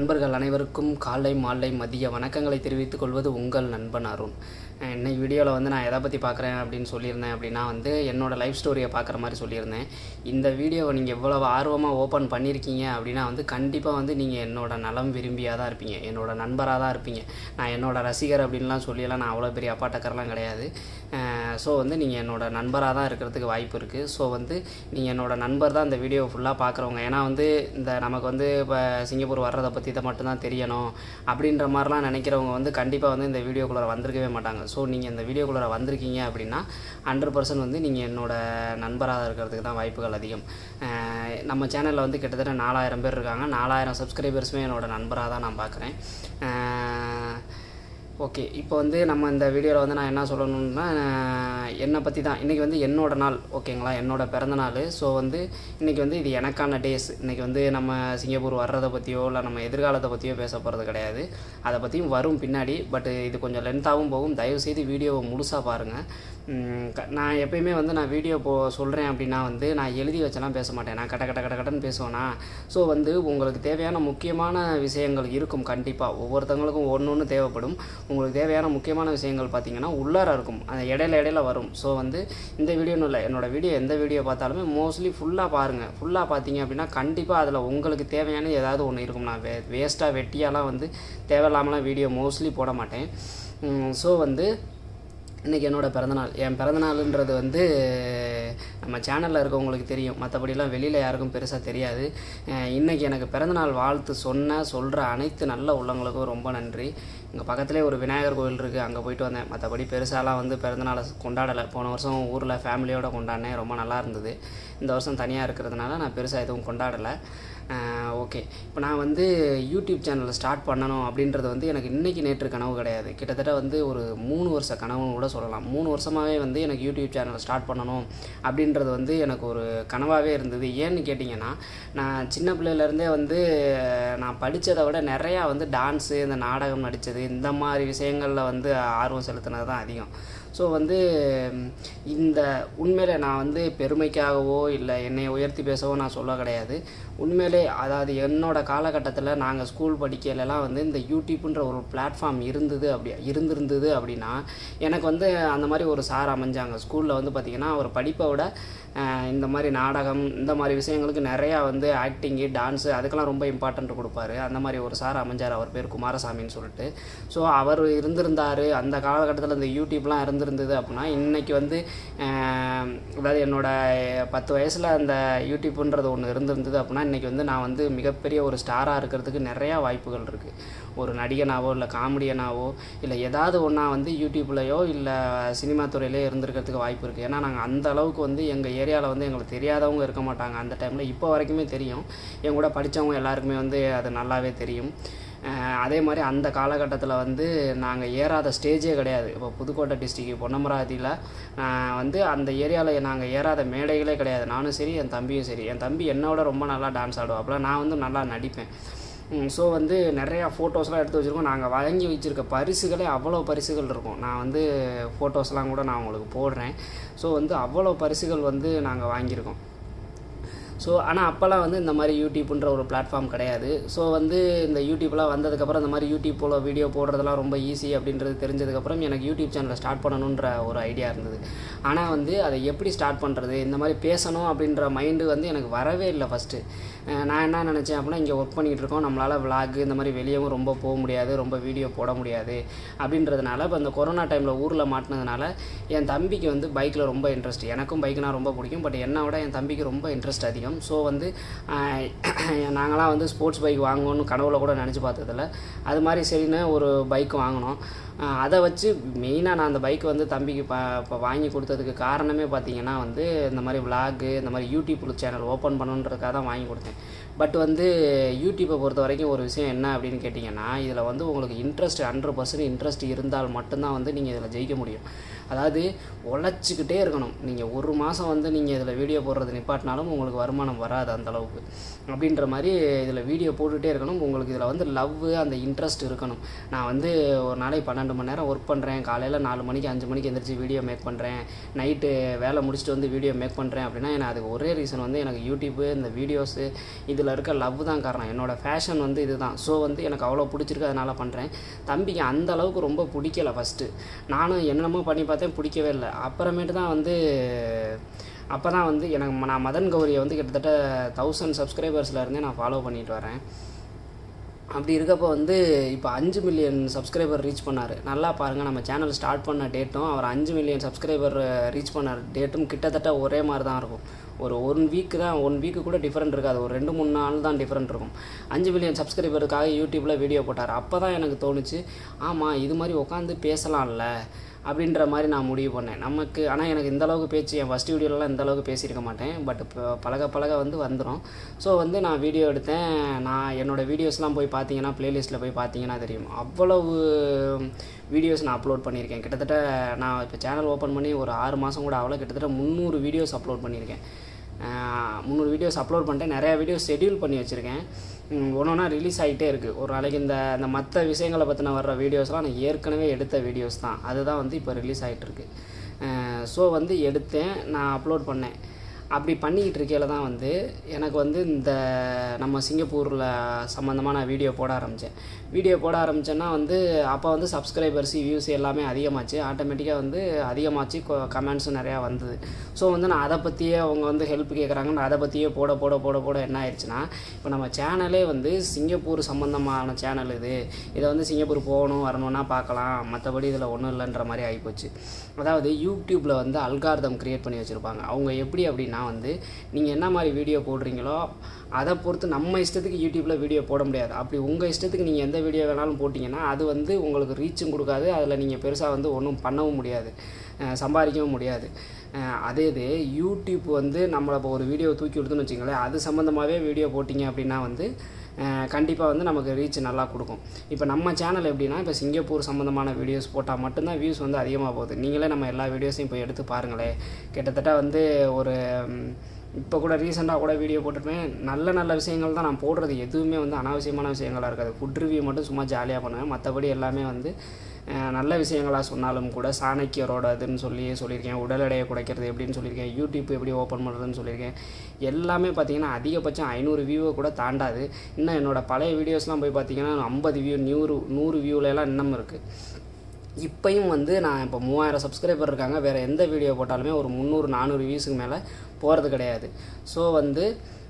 நண்பர்கள் அனைவருக்கும் காலை மாலை மதிய வணக்கங்களை தெரிவித்துக் கொள்வது உங்கள் நண்பன் அருண் அஹ் இன்னைக்கு வீடியோவில் வந்து நான் எதை பற்றி பார்க்குறேன் அப்படின்னு சொல்லியிருந்தேன் அப்படின்னா வந்து என்னோட லைஃப் ஸ்டோரியை பார்க்குற மாதிரி சொல்லியிருந்தேன் இந்த வீடியோவை நீங்கள் எவ்வளவு ஆர்வமாக ஓப்பன் பண்ணியிருக்கீங்க அப்படின்னா வந்து கண்டிப்பாக வந்து நீங்கள் என்னோட நலம் விரும்பியாக தான் இருப்பீங்க என்னோட நண்பராக தான் இருப்பீங்க நான் என்னோட ரசிகர் அப்படின்லாம் சொல்லியெல்லாம் நான் அவ்வளோ பெரிய அப்பாட்டக்கரெலாம் கிடையாது ஸோ வந்து நீங்கள் என்னோட நண்பராக தான் இருக்கிறதுக்கு வாய்ப்பு இருக்குது ஸோ வந்து நீங்கள் என்னோட நண்பர் தான் இந்த வீடியோ ஃபுல்லாக பார்க்குறவங்க ஏன்னா வந்து இந்த நமக்கு வந்து இப்போ சிங்கப்பூர் வர்றதை பற்றி இதை மட்டும்தான் தெரியணும் அப்படின்ற மாதிரிலாம் நினைக்கிறவங்க வந்து கண்டிப்பாக வந்து இந்த வீடியோக்குள்ளே வந்திருக்கவே மாட்டாங்க ஸோ நீங்கள் இந்த வீடியோக்குள்ளே வந்திருக்கீங்க அப்படின்னா ஹண்ட்ரட் பர்சன்ட் வந்து நீங்கள் என்னோட நண்பராக இருக்கிறதுக்கு தான் வாய்ப்புகள் அதிகம் அஹ் நம்ம சேனலில் வந்து கிட்டத்தட்ட நாலாயிரம் பேர் இருக்காங்க நாலாயிரம் சப்ஸ்கிரைபர்ஸுமே என்னோட நண்பராக தான் நான் பார்க்குறேன் ஓகே இப்போ வந்து நம்ம இந்த வீடியோவில் வந்து நான் என்ன சொல்லணும்னா அஹ், என்னை பற்றி தான் இன்றைக்கி வந்து என்னோட நாள் ஓகேங்களா என்னோட பிறந்த நாள் ஸோ வந்து இன்றைக்கி வந்து இது எனக்கான டேஸ் இன்றைக்கி வந்து நம்ம சிங்கப்பூர் வர்றதை பற்றியோ இல்லை நம்ம எதிர்காலத்தை பற்றியோ பேச போகிறது கிடையாது அதை பற்றியும் வரும் பின்னாடி பட் இது கொஞ்சம் லென்த்தாகவும் போகும் தயவுசெய்து வீடியோவை முழுசாக பாருங்கள் உம், க- நான் எப்பயுமே வந்து நான் வீடியோ போ சொல்கிறேன் அப்படின்னா வந்து நான் எழுதி வச்செல்லாம் பேச மாட்டேன் நான் கட்ட கட்ட கட்ட கட்டன்னு பேசுவேனா ஸோ வந்து உங்களுக்கு தேவையான முக்கியமான விஷயங்கள் இருக்கும் கண்டிப்பாக ஒவ்வொருத்தவங்களுக்கும் ஒன்று ஒன்று தேவைப்படும் உங்களுக்கு தேவையான முக்கியமான விஷயங்கள் பார்த்தீங்கன்னா உள்ளார இருக்கும் அந்த இடையில இடையில வரும் ஸோ வந்து இந்த வீடியோன்னு இல்லை என்னோட வீடியோ எந்த வீடியோ பார்த்தாலுமே மோஸ்ட்லி ஃபுல்லாக பாருங்கள் ஃபுல்லாக பார்த்தீங்க அப்படின்னா கண்டிப்பாக அதில் உங்களுக்கு தேவையான ஏதாவது ஒன்று இருக்கும் நான் வே வேஸ்ட்டாக வெட்டியாலாம் வந்து தேவையில்லாமலாம் வீடியோ மோஸ்ட்லி போட மாட்டேன் ஸோ வந்து இன்றைக்கி என்னோட பிறந்தநாள் என் பிறந்தநாளுன்றது வந்து நம்ம சேனலில் இருக்கவங்களுக்கு தெரியும் மற்றபடிலாம் வெளியில் யாருக்கும் பெருசாக தெரியாது அஹ் இன்னைக்கு எனக்கு பிறந்தநாள் வாழ்த்து சொன்ன சொல்கிற அனைத்து நல்ல உள்ளங்களுக்கும் ரொம்ப நன்றி இங்கே பக்கத்துலேயே ஒரு விநாயகர் கோவில் இருக்குது அங்கே போயிட்டு வந்தேன் மற்றபடி பெருசாலாம் வந்து பிறந்தநாளை கொண்டாடலை போன வருஷம் ஊரில் ஃபேமிலியோட கொண்டாடினேன் ரொம்ப நல்லா இருந்தது இந்த வருஷம் தனியாக இருக்கிறதுனால நான் பெருசாக எதுவும் கொண்டாடலை ஓகே இப்போ நான் வந்து யூடியூப் சேனலை ஸ்டார்ட் பண்ணணும் அப்படின்றது வந்து எனக்கு இன்றைக்கி நேற்று கனவு கிடையாது கிட்டத்தட்ட வந்து ஒரு மூணு வருஷ கனவுன்னு கூட சொல்லலாம் மூணு வருஷமாகவே வந்து எனக்கு யூடியூப் சேனலை ஸ்டார்ட் பண்ணணும் அப்படின்றது வந்து எனக்கு ஒரு கனவாகவே இருந்தது ஏன்னு கேட்டிங்கன்னா நான் சின்ன பிள்ளையிலேருந்தே வந்து நான் படித்ததை விட நிறையா வந்து டான்ஸு இந்த நாடகம் நடித்தது இந்த மாதிரி விஷயங்களில் வந்து ஆர்வம் செலுத்தினது தான் அதிகம் ஸோ வந்து ம், இந்த உண்மையிலே நான் வந்து பெருமைக்காகவோ இல்லை என்னை உயர்த்தி பேசவோ நான் சொல்ல கிடையாது உண்மையிலே அதாவது என்னோட காலகட்டத்தில் நாங்கள் ஸ்கூல் படிக்கையிலலாம் வந்து இந்த யூடியூப்ன்ற ஒரு பிளாட்ஃபார்ம் இருந்தது அப்படி இருந்திருந்தது அப்படின்னா எனக்கு வந்து அந்த மாதிரி ஒரு சார் அமைஞ்சாங்க ஸ்கூலில் வந்து பார்த்திங்கன்னா ஒரு படிப்பை விட அஹ், இந்த மாதிரி நாடகம் இந்த மாதிரி விஷயங்களுக்கு நிறையா வந்து ஆக்டிங்கு டான்ஸு அதுக்கெல்லாம் ரொம்ப இம்பார்ட்டன்ட் கொடுப்பாரு அந்த மாதிரி ஒரு சார் அமைஞ்சார் அவர் பேர் குமாரசாமின்னு சொல்லிட்டு ஸோ அவர் இருந்திருந்தார் அந்த காலகட்டத்தில் இந்த யூடியூப்லாம் இருந்திருந்தது அப்படின்னா இன்றைக்கி வந்து அஹ், அதாவது என்னோட பத்து வயசில் அந்த யூடியூப்ன்றது ஒன்று இருந்திருந்தது அப்படின்னா இன்றைக்கி வந்து நான் வந்து மிகப்பெரிய ஒரு ஸ்டாராக இருக்கிறதுக்கு நிறையா வாய்ப்புகள் இருக்குது ஒரு நடிகனாவோ இல்லை காமெடியனாவோ இல்லை ஏதாவது ஒன்றா வந்து யூடியூப்லையோ இல்லை சினிமா துறையிலே இருந்திருக்கிறதுக்கு வாய்ப்பு இருக்குது ஏன்னா நாங்கள் அந்த அளவுக்கு வந்து எங்கள் ஏரியாவில் வந்து எங்களுக்கு தெரியாதவங்க இருக்க மாட்டாங்க அந்த டைமில் இப்போ வரைக்குமே தெரியும் என் கூட படித்தவங்க எல்லாருக்குமே வந்து அது நல்லாவே தெரியும் அஹ் அதே மாதிரி அந்த காலகட்டத்தில் வந்து நாங்கள் ஏறாத ஸ்டேஜே கிடையாது இப்போ புதுக்கோட்டை டிஸ்ட்ரிக்ட் பொன்னமராவதியில் வந்து அந்த ஏரியாவில் நாங்கள் ஏறாத மேடைகளே கிடையாது நானும் சரி என் தம்பியும் சரி என் தம்பி என்னோட ரொம்ப நல்லா டான்ஸ் ஆடுவாப்புல நான் வந்து நல்லா நடிப்பேன் ஸோ வந்து நிறையா ஃபோட்டோஸ்லாம் எடுத்து வச்சுருக்கோம் நாங்கள் வாங்கி வச்சுருக்க பரிசுகளே அவ்வளோ பரிசுகள் இருக்கும் நான் வந்து ஃபோட்டோஸ்லாம் கூட நான் உங்களுக்கு போடுறேன் ஸோ வந்து அவ்வளோ பரிசுகள் வந்து நாங்கள் வாங்கியிருக்கோம் ஸோ ஆனால் அப்போல்லாம் வந்து இந்த மாதிரி யூடியூப்ன்ற ஒரு பிளாட்ஃபார்ம் கிடையாது ஸோ வந்து இந்த யூடியூப்லாம் வந்ததுக்கப்புறம் இந்த மாதிரி யூடியூப் போல வீடியோ போடுறதெல்லாம் ரொம்ப ஈஸி அப்படின்றது தெரிஞ்சதுக்கப்புறம் எனக்கு யூடியூப் சேனலை ஸ்டார்ட் பண்ணணுன்ற ஒரு ஐடியா இருந்தது ஆனால் வந்து அதை எப்படி ஸ்டார்ட் பண்ணுறது இந்த மாதிரி பேசணும் அப்படின்ற மைண்டு வந்து எனக்கு வரவே இல்லை ஃபஸ்ட்டு நான் என்ன நினச்சேன் அப்படின்னா இங்கே ஒர்க் பண்ணிகிட்டு இருக்கோம் நம்மளால் vlog இந்த மாதிரி வெளியவும் ரொம்ப போக முடியாது ரொம்ப வீடியோ போட முடியாது அப்படின்றதுனால இப்போ இந்த கொரோனா டைமில் ஊரில் மாட்டினதுனால என் தம்பிக்கு வந்து பைக்கில் ரொம்ப இன்ட்ரெஸ்ட் எனக்கும் பைக்னா ரொம்ப பிடிக்கும் பட் என்னை விட என் தம்பிக்கு ரொம்ப இன்ட்ரெஸ்ட் அதிகம் ஸோ வந்து ஆஹ், நாங்களாம் வந்து ஸ்போர்ட்ஸ் பைக் வாங்கணும்னு கனவுல கூட நினச்சி பார்த்ததில்ல அது மாதிரி சரின்னு ஒரு பைக் வாங்கினோம் ஆஹ், அதை வச்சு மெயினாக நான் அந்த பைக் வந்து தம்பிக்கு ப இப்போ வாங்கி கொடுத்ததுக்கு காரணமே பார்த்தீங்கன்னா வந்து இந்த மாதிரி vlog இந்த மாதிரி யூடியூப் சேனல் ஓப்பன் பண்ணணுன்றதுக்காக தான் வாங்கி கொடுத்தேன் பட் வந்து யூடியூப்பை பொறுத்த வரைக்கும் ஒரு விஷயம் என்ன அப்படின்னு கேட்டிங்கன்னா இதில் வந்து உங்களுக்கு இன்ட்ரெஸ்ட் ஹண்ட்ரட் பர்சன்ட் இன்ட்ரெஸ்ட் இருந்தால் மட்டும்தான் வந்து நீங்கள் இதில் ஜெயிக்க முடியும் அதாவது உழைச்சிக்கிட்டே இருக்கணும் நீங்கள் ஒரு மாதம் வந்து நீங்கள் இதில் வீடியோ போடுறது நிப்பாட்டினாலும் உங்களுக்கு வருமானம் வராது அந்த அளவுக்கு அப்படின்ற மாதிரி இதில் வீடியோ போட்டுகிட்டே இருக்கணும் உங்களுக்கு இதில் வந்து லவ் அந்த இன்ட்ரெஸ்ட் இருக்கணும் நான் வந்து ஒரு நாளைக்கு பன்னெண்டு மணி நேரம் ஒர்க் பண்ணுறேன் காலையில் நாலு மணிக்கு அஞ்சு மணிக்கு எந்திரிச்சு வீடியோ மேக் பண்ணுறேன் நைட்டு வேலை முடிச்சுட்டு வந்து வீடியோ மேக் பண்ணுறேன் அப்படின்னா எனக்கு அதுக்கு ஒரே ரீசன் வந்து எனக்கு யூடியூப்பு இந்த வீடியோஸு இதில் இருக்க லவ் தான் காரணம் என்னோடய ஃபேஷன் வந்து இதுதான் ஸோ வந்து எனக்கு அவ்வளோ பிடிச்சிருக்கு அதனால் பண்ணுறேன் தம்பிக்கு அந்த அளவுக்கு ரொம்ப பிடிக்கல ஃபஸ்ட்டு நானும் என்னென்னமோ பண்ணி பார்த்தேன் பிடிக்கவே இல்லை அப்புறமேட்டு தான் வந்து அப்போ தான் வந்து எனக்கு ம- நான் மதன் கௌரியை வந்து கிட்டத்தட்ட தௌசண்ட் சப்ஸ்கிரைபர்ஸில் இருந்தே நான் ஃபாலோ பண்ணிட்டு வரேன் அப்படி இருக்கப்போ வந்து இப்போ அஞ்சு மில்லியன் சப்ஸ்கிரைபர் ரீச் பண்ணார் நல்லா பாருங்கள் நம்ம சேனல் ஸ்டார்ட் பண்ண டேட்டும் அவர் அஞ்சு மில்லியன் சப்ஸ்கிரைபர் ரீச் பண்ண டேட்டும் கிட்டத்தட்ட ஒரே மாதிரி தான் இருக்கும் ஒரு ஒன் வீக் தான் ஒன் வீக்கு கூட டிஃப்ரெண்ட் இருக்காது ஒரு ரெண்டு மூணு நாள் தான் டிஃப்ரெண்ட் இருக்கும் அஞ்சு மில்லியன் சப்ஸ்கிரைபருக்காக யூடியூப்பில் வீடியோ போட்டார் அப்போ தான் எனக்கு தோணுச்சு ஆமாம் இது மாதிரி உட்காந்து பேசலாம்ல அப்படின்ற மாதிரி நான் முடிவு பண்ணேன் நமக்கு ஆனால் எனக்கு இந்த அளவுக்கு பேச்சு என் ஃபஸ்ட் வீடியோலலாம் இந்த அளவுக்கு பேசியிருக்க மாட்டேன் பட் இப்போ பழக பழக வந்து வந்துடும் ஸோ வந்து நான் வீடியோ எடுத்தேன் நான் என்னோடய வீடியோஸ்லாம் போய் பார்த்தீங்கன்னா ப்ளேலிஸ்ட்டில் போய் பார்த்தீங்கன்னா தெரியும் அவ்வளவு வீடியோஸ் நான் அப்லோட் பண்ணியிருக்கேன் கிட்டத்தட்ட நான் இப்போ சேனல் ஓப்பன் பண்ணி ஒரு ஆறு மாதம் கூட ஆகல கிட்டத்தட்ட முந்நூறு வீடியோஸ் அப்லோட் பண்ணியிருக்கேன் முந்நூறு வீடியோஸ் அப்லோட் பண்ணிட்டேன் நிறையா வீடியோஸ் ஷெட்யூல் பண்ணி வச்சுருக்கேன் ஒன்று ஒன்றா ரிலீஸ் ஆகிட்டே இருக்குது ஒரு நாளைக்கு இந்த இந்த மற்ற விஷயங்களை பற்றின வர்ற வீடியோஸ்லாம் நான் ஏற்கனவே எடுத்த வீடியோஸ் தான் அதுதான் வந்து இப்போ ரிலீஸ் ஆகிட்டுருக்கு ஸோ வந்து எடுத்தேன் நான் அப்லோட் பண்ணேன் அப்படி பண்ணிக்கிட்டு இருக்கையில் தான் வந்து எனக்கு வந்து இந்த நம்ம சிங்கப்பூரில் சம்மந்தமாக நான் வீடியோ போட ஆரம்பித்தேன் வீடியோ போட ஆரம்பித்தேன்னா வந்து அப்போ வந்து சப்ஸ்கிரைபர்ஸ் வியூஸ் எல்லாமே அதிகமாச்சு ஆட்டோமேட்டிக்காக வந்து அதிகமாச்சு கமெண்ட்ஸும் நிறையா வந்தது ஸோ வந்து நான் அதை பற்றியே அவங்க வந்து ஹெல்ப் கேட்குறாங்க நான் அதை பற்றியே போட போட போட போட என்ன ஆயிடுச்சுன்னா இப்போ நம்ம சேனலே வந்து சிங்கப்பூர் சம்மந்தமான சேனல் இது இதை வந்து சிங்கப்பூர் போகணும் வரணும்னா பார்க்கலாம் மற்றபடி இதில் ஒன்றும் இல்லைன்ற மாதிரி ஆகிப்போச்சு அதாவது யூடியூப்பில் வந்து அல்கார்தம் க்ரியேட் பண்ணி வச்சுருப்பாங்க அவங்க எப்படி அப்படின்னா வந்து நீங்கள் என்ன மாதிரி வீடியோ போடுறீங்களோ அதை பொறுத்து நம்ம இஷ்டத்துக்கு யூடியூப்பில் வீடியோ போட முடியாது அப்படி உங்கள் இஷ்டத்துக்கு நீங்கள் எந்த வீடியோ வேணாலும் போட்டிங்கன்னா அது வந்து உங்களுக்கு ரீச்சும் கொடுக்காது அதில் நீங்கள் பெருசாக வந்து ஒன்றும் பண்ணவும் முடியாது அஹ் சம்பாதிக்கவும் முடியாது அஹ் அதே இது யூடியூப் வந்து நம்மளை இப்போ ஒரு வீடியோ தூக்கி விடுதுன்னு வச்சுங்களேன் அது சம்மந்தமாகவே வீடியோ போட்டிங்க அப்படின்னா வந்து கண்டிப்பாக வந்து நமக்கு ரீச் நல்லா கொடுக்கும் இப்போ நம்ம சேனல் எப்படின்னா இப்போ சிங்கப்பூர் சம்மந்தமான வீடியோஸ் போட்டால் மட்டும்தான் வியூஸ் வந்து அதிகமாக போகுது நீங்களே நம்ம எல்லா வீடியோஸையும் இப்போ எடுத்து பாருங்களேன் கிட்டத்தட்ட வந்து ஒரு இப்போ கூட ரீசெண்டாக கூட வீடியோ போட்டிருப்பேன் நல்ல நல்ல விஷயங்கள் தான் நான் போடுறது எதுவுமே வந்து அனாவசியமான விஷயங்களாக இருக்காது ஃபுட் ரிவ்யூ மட்டும் சும்மா ஜாலியாக பண்ணுவேன் மற்றபடி எல்லாமே வந்து அஹ், நல்ல விஷயங்களாக சொன்னாலும் கூட சாணக்கியரோட இதுன்னு சொல்லி சொல்லியிருக்கேன் உடல் எடையை குறைக்கிறது எப்படின்னு சொல்லியிருக்கேன் யூடியூப் எப்படி ஓப்பன் பண்ணுறதுன்னு சொல்லியிருக்கேன் எல்லாமே பார்த்தீங்கன்னா அதிகபட்சம் ஐநூறு வியூவை கூட தாண்டாது இன்னும் என்னோடய பழைய வீடியோஸ்லாம் போய் பார்த்தீங்கன்னா ஐம்பது வியூ நூறு நூறு வியூலலாம் இன்னும் இருக்குது இப்பயும் வந்து நான் இப்போ மூவாயிரம் சப்ஸ்கிரைபர் இருக்காங்க வேறு எந்த வீடியோ போட்டாலுமே ஒரு முந்நூறு நானூறு வியூஸுக்கு மேலே போகிறது கிடையாது ஸோ வந்து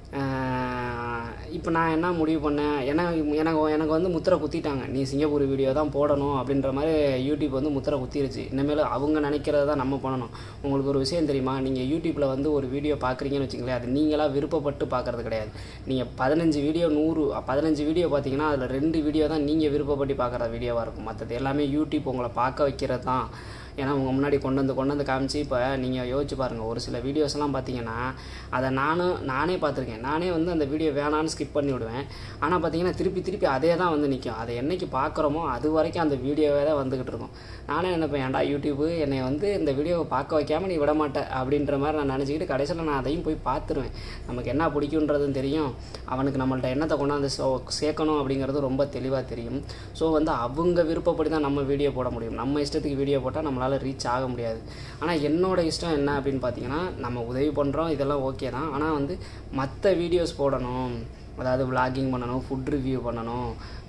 இப்போ நான் என்ன முடிவு பண்ணேன் எனக்கு எனக்கு எனக்கு வந்து முத்திரை குத்திட்டாங்க நீ சிங்கப்பூர் வீடியோ தான் போடணும் அப்படின்ற மாதிரி யூடியூப் வந்து முத்திரை குத்திருச்சு இனிமேல் அவங்க நினைக்கிறத தான் நம்ம பண்ணணும் உங்களுக்கு ஒரு விஷயம் தெரியுமா நீங்கள் யூடியூப்பில் வந்து ஒரு வீடியோ பார்க்குறீங்கன்னு வச்சுங்களேன் அது நீங்களாக விருப்பப்பட்டு பார்க்குறது கிடையாது நீங்கள் பதினஞ்சு வீடியோ நூறு பதினஞ்சு வீடியோ பார்த்தீங்கன்னா அதில் ரெண்டு வீடியோ தான் நீங்கள் விருப்பப்பட்டு பார்க்குற வீடியோவாக இருக்கும் மற்றது எல்லாமே யூடியூப் உங்களை பார்க்க வைக்கிறது தான் ஏன்னா உங்கள் முன்னாடி கொண்டு வந்து கொண்டு வந்து காமிச்சு இப்போ நீங்கள் யோசிச்சு பாருங்கள் ஒரு சில வீடியோஸ்லாம் பார்த்தீங்கன்னா அதை நானும் நானே பார்த்துருக்கேன் நானே வந்து அந்த வீடியோ வேணான்னு ஸ்கிப் பண்ணி விடுவேன் ஆனால் பார்த்தீங்கன்னா திருப்பி திருப்பி அதே தான் வந்து நிற்கும் அதை என்னைக்கு பார்க்குறோமோ அது வரைக்கும் அந்த வீடியோவே தான் வந்துக்கிட்டு இருக்கும் நானே நினைப்பேன் ஏன்டா யூடியூப்பு என்னை வந்து இந்த வீடியோவை பார்க்க வைக்காமல் நீ விட மாட்டே அப்படின்ற மாதிரி நான் நினச்சிக்கிட்டு கடைசியில் நான் அதையும் போய் பார்த்துருவேன் நமக்கு என்ன பிடிக்குன்றதும் தெரியும் அவனுக்கு நம்மள்ட்ட என்னத்தை கொண்டாந்து சோ சேர்க்கணும் அப்படிங்கிறது ரொம்ப தெளிவாக தெரியும் ஸோ வந்து அவங்க விருப்பப்படி தான் நம்ம வீடியோ போட முடியும் நம்ம இஷ்டத்துக்கு வீடியோ போட்டால் நம்மளால் ரீச் ஆக முடியாது ஆனால் என்னோட இஷ்டம் என்ன அப்படின்னு பார்த்தீங்கன்னா நம்ம உதவி பண்ணுறோம் இதெல்லாம் ஓகே தான் ஆனால் வந்து மற்ற வீடியோஸ் போடணும் அதாவது vlogging பண்ணணும் ஃபுட் ரிவ்யூ பண்ணணும்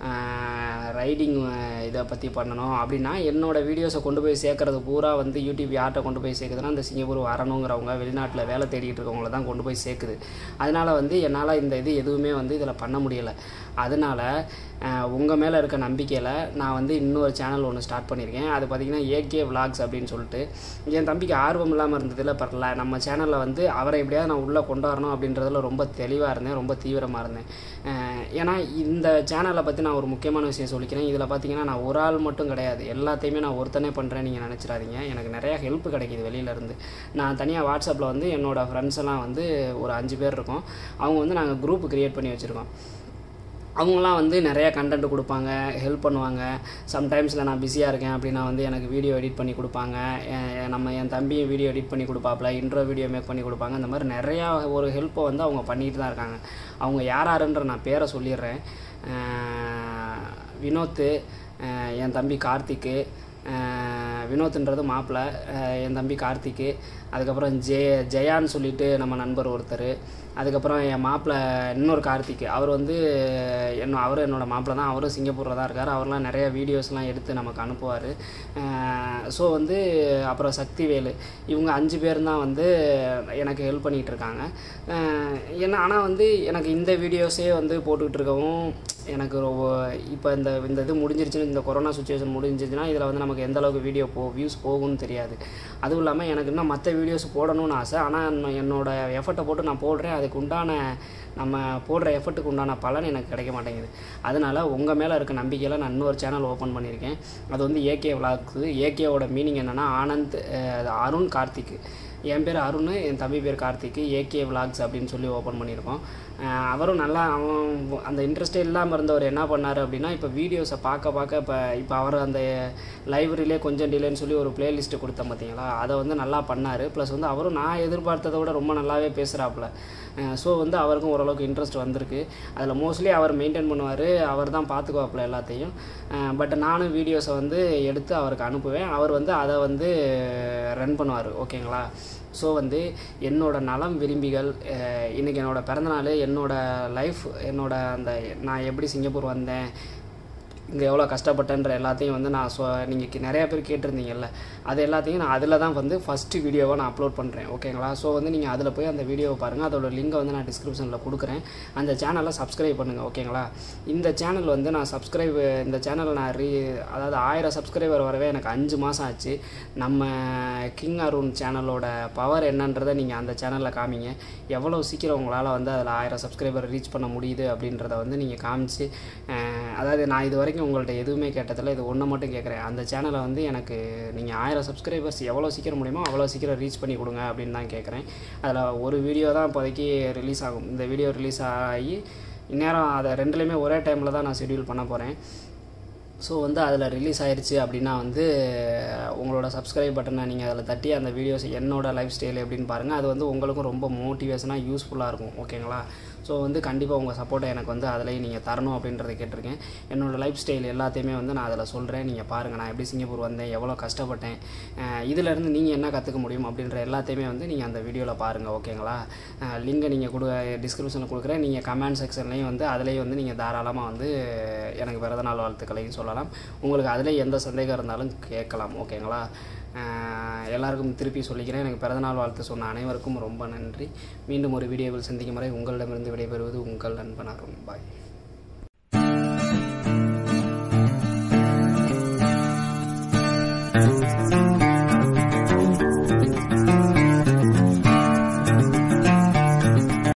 ரைடிங் இதை பற்றி பண்ணணும் அப்படின்னா என்னோடய வீடியோஸை கொண்டு போய் சேர்க்கறது பூரா வந்து யூடியூப் யார்கிட்ட கொண்டு போய் சேர்க்குதுன்னா இந்த சிங்கப்பூர் வரணுங்கிறவங்க வெளிநாட்டில் வேலை தேடிட்டு இருக்கவங்கள தான் கொண்டு போய் சேர்க்குது அதனால் வந்து என்னால் இந்த இது எதுவுமே வந்து இதில் பண்ண முடியலை அதனால் உங்கள் மேலே இருக்க நம்பிக்கையில் நான் வந்து இன்னொரு சேனல் ஒன்று ஸ்டார்ட் பண்ணியிருக்கேன் அது பார்த்திங்கன்னா ஏகே vlogs அப்படின்னு சொல்லிட்டு என் தம்பிக்கு ஆர்வம் இல்லாமல் இருந்ததில் பரல நம்ம சேனலில் வந்து அவரை எப்படியாவது நான் உள்ளே கொண்டு வரணும் அப்படின்றதுல ரொம்ப தெளிவாக இருந்தேன் ரொம்ப தீவிரமாக இருந்தேன் அஹ் ஏன்னா இந்த சேனலை பற்றி நான் ஒரு முக்கியமான விஷயம் சொல்லிக்கிறேன் இதில் பார்த்தீங்கன்னா நான் ஒரு ஆள் மட்டும் கிடையாது எல்லாத்தையுமே நான் ஒருத்தனே பண்ணுறேன் நீங்கள் நினச்சிடாதீங்க எனக்கு நிறையா ஹெல்ப் கிடைக்கிது வெளியிலேருந்து நான் தனியாக வாட்ஸ்அப்பில் வந்து என்னோடய ஃப்ரெண்ட்ஸ் எல்லாம் வந்து ஒரு அஞ்சு பேர் இருக்கோம் அவங்க வந்து நாங்கள் குரூப் க்ரியேட் பண்ணி வச்சுருக்கோம் அவங்களாம் வந்து நிறையா கண்டென்ட் கொடுப்பாங்க ஹெல்ப் பண்ணுவாங்க சம்டைம்ஸில் நான் பிஸியாக இருக்கேன் அப்படின்னா வந்து எனக்கு வீடியோ எடிட் பண்ணி கொடுப்பாங்க எ- எ- நம்ம என் தம்பியும் வீடியோ எடிட் பண்ணி கொடுப்பாப்புல இன்ட்ரோ வீடியோ மேக் பண்ணி கொடுப்பாங்க இந்த மாதிரி நிறையா ஒரு ஹெல்ப்பை வந்து அவங்க பண்ணிட்டு தான் இருக்காங்க அவங்க யார் யாருன்ற நான் பேரை சொல்லிடுறேன் அஹ் வினோத்து அஹ் என் தம்பி கார்த்திக்கு அஹ் வினோத்ன்றது மாப்பிள்ளை அஹ் என் தம்பி கார்த்திக்கு அதுக்கப்புறம் ஜெய ஜெயான்னு சொல்லிட்டு நம்ம நண்பர் ஒருத்தர் அதுக்கப்புறம் என் மாப்பிள்ளை இன்னொரு கார்த்திக் அவர் வந்து என்ன அவரும் என்னோட மாப்பிள்ளை தான் அவரும் சிங்கப்பூரில் தான் இருக்கார் அவர்லாம் நிறைய வீடியோஸ்லாம் எடுத்து நமக்கு அனுப்புவார் ஸோ வந்து அப்புறம் சக்திவேலு இவங்க அஞ்சு பேர் தான் வந்து எனக்கு ஹெல்ப் பண்ணிகிட்டு இருக்காங்க அஹ் என்ன ஆனால் வந்து எனக்கு இந்த வீடியோஸே வந்து போட்டுக்கிட்டு இருக்கவும் எனக்கு ரொம்ப இப்போ இந்த இந்த இது முடிஞ்சிருச்சுன்னு இந்த கொரோனா சுச்சுவேஷன் முடிஞ்சிருச்சுன்னா இதில் வந்து நமக்கு எந்த அளவுக்கு வீடியோ போ வியூஸ் போகும்னு தெரியாது அதுவும் இல்லாமல் எனக்கு இன்னும் மற்ற வீடியோஸ் போடணும்னு ஆசை ஆனால் நான் என்னோட எஃபர்ட்டை போட்டு நான் போடுறேன் அதுக்கு உண்டான நம்ம போடுற எஃபர்ட்டுக்கு உண்டான பலன் எனக்கு கிடைக்க மாட்டேங்குது அதனால் உங்கள் மேலே இருக்க நம்பிக்கையில் நான் இன்னொரு சேனல் ஓப்பன் பண்ணியிருக்கேன் அது வந்து ஏகே விளாக்ஸு ஏகேவோட மீனிங் என்னென்னா ஆனந்த் அஹ், அருண் கார்த்திக் என் பேர் அருண் என் தம்பி பேர் கார்த்திக் ஏகே விளாக்ஸ் அப்படின்னு சொல்லி ஓப்பன் பண்ணியிருக்கோம் அஹ் அவரும் நல்லா அவன் அந்த இன்ட்ரெஸ்டே இல்லாமல் இருந்தவர் என்ன பண்ணார் அப்படின்னா இப்போ வீடியோஸை பார்க்க பார்க்க இப்போ இப்போ அவர் அந்த லைப்ரரியிலே கொஞ்சம் டிலேன்னு சொல்லி ஒரு பிளேலிஸ்ட்டு கொடுத்தேன் பார்த்தீங்களா அதை வந்து நல்லா பண்ணார் ப்ளஸ் வந்து அவரும் நான் எதிர்பார்த்ததை விட ரொம்ப நல்லாவே பேசுகிறாப்புல ஸோ வந்து அவருக்கும் ஓரளவுக்கு இன்ட்ரெஸ்ட் வந்திருக்கு அதில் மோஸ்ட்லி அவர் மெயின்டைன் பண்ணுவார் அவர் தான் பார்த்துக்குவாப்புல எல்லாத்தையும் பட் நானும் வீடியோஸை வந்து எடுத்து அவருக்கு அனுப்புவேன் அவர் வந்து அதை வந்து ரன் பண்ணுவார் ஓகேங்களா ஸோ வந்து என்னோட நலம் விரும்பிகள் அஹ், இன்னைக்கு என்னோட பிறந்தநாள் என்னோட லைஃப் என்னோட அந்த நான் எப்படி சிங்கப்பூர் வந்தேன் இங்கே எவ்வளோ கஷ்டப்பட்டேன்ற எல்லாத்தையும் வந்து நான் சொ நீங்கள் நிறைய பேர் கேட்டிருந்தீங்கல்ல அது எல்லாத்தையும் நான் அதில் தான் வந்து ஃபஸ்ட்டு வீடியோவை நான் அப்லோட் பண்ணுறேன் ஓகேங்களா ஸோ வந்து நீங்கள் அதில் போய் அந்த வீடியோவை பாருங்கள் அதோட லிங்கை வந்து நான் டிஸ்கிரிப்ஷனில் கொடுக்குறேன் அந்த சேனலை சப்ஸ்கிரைப் பண்ணுங்கள் ஓகேங்களா இந்த சேனல் வந்து நான் சப்ஸ்கிரைப் இந்த சேனல் நான் ரீ அதாவது ஆயிரம் சப்ஸ்கிரைபர் வரவே எனக்கு அஞ்சு மாதம் ஆச்சு நம்ம கிங் அருண் சேனலோட பவர் என்னன்றதை நீங்கள் அந்த சேனலில் காமிங்க எவ்வளோ சீக்கிரம் உங்களால் வந்து அதில் ஆயிரம் சப்ஸ்கிரைபர் ரீச் பண்ண முடியுது அப்படின்றத வந்து நீங்கள் காமிச்சு அஹ், அதாவது நான் இது வரைக்கும் உங்கள்ட்ட எதுவுமே கேட்டதில்ல இது ஒன்று மட்டும் கேட்குறேன் அந்த சேனலை வந்து எனக்கு நீங்கள் ஆயிரம் சப்ஸ்கிரைபர்ஸ் எவ்வளோ சீக்கிரம் முடியுமோ அவ்வளோ சீக்கிரம் ரீச் பண்ணி கொடுங்க அப்படின்னு தான் கேட்குறேன் அதில் ஒரு வீடியோ தான் இப்போதைக்கு ரிலீஸ் ஆகும் இந்த வீடியோ ரிலீஸ் ஆகி இந்நேரம் அதை ரெண்டுலேயுமே ஒரே டைமில் தான் நான் ஷெட்யூல் பண்ண போகிறேன் ஸோ வந்து அதில் ரிலீஸ் ஆயிருச்சு அப்படின்னா வந்து உங்களோட சப்ஸ்கிரைப் பட்டனை நீங்கள் அதில் தட்டி அந்த வீடியோஸ் என்னோட லைஃப் ஸ்டைல் எப்படின்னு பாருங்கள் அது வந்து உங்களுக்கும் ரொம்ப மோட்டிவேஷனாக யூஸ்ஃபுல்லாக இருக்கும் ஓகேங்களா ஸோ வந்து கண்டிப்பாக உங்கள் சப்போர்ட்டை எனக்கு வந்து அதுலேயும் நீங்கள் தரணும் அப்படின்றத கேட்டிருக்கேன் என்னோட லைஃப் ஸ்டைல் எல்லாத்தையுமே வந்து நான் அதில் சொல்கிறேன் நீங்கள் பாருங்கள் நான் எப்படி சிங்கப்பூர் வந்தேன் எவ்வளோ கஷ்டப்பட்டேன் அஹ் இதிலேருந்து நீங்கள் என்ன கற்றுக்க முடியும் அப்படின்ற எல்லாத்தையுமே வந்து நீங்கள் அந்த வீடியோவில் பாருங்கள் ஓகேங்களா லிங்கை நீங்கள் கொடு டிஸ்கிரிப்ஷனில் கொடுக்குறேன் நீங்கள் கமெண்ட் செக்ஷன்லேயும் வந்து அதுலேயும் வந்து நீங்கள் தாராளமாக வந்து எனக்கு பிறந்தநாள் வாழ்த்துக்களையும் சொல்லலாம் உங்களுக்கு அதில் எந்த சந்தேகம் இருந்தாலும் கேட்கலாம் ஓகேங்களா அஹ் எல்லாருக்கும் திருப்பி சொல்லிக்கிறேன் எனக்கு பிறந்தநாள் வாழ்த்து சொன்ன அனைவருக்கும் ரொம்ப நன்றி மீண்டும் ஒரு வீடியோவில் சந்திக்கும் வரை உங்களிடமிருந்து விடைபெறுவது உங்கள் நண்பன் அருண் பாய்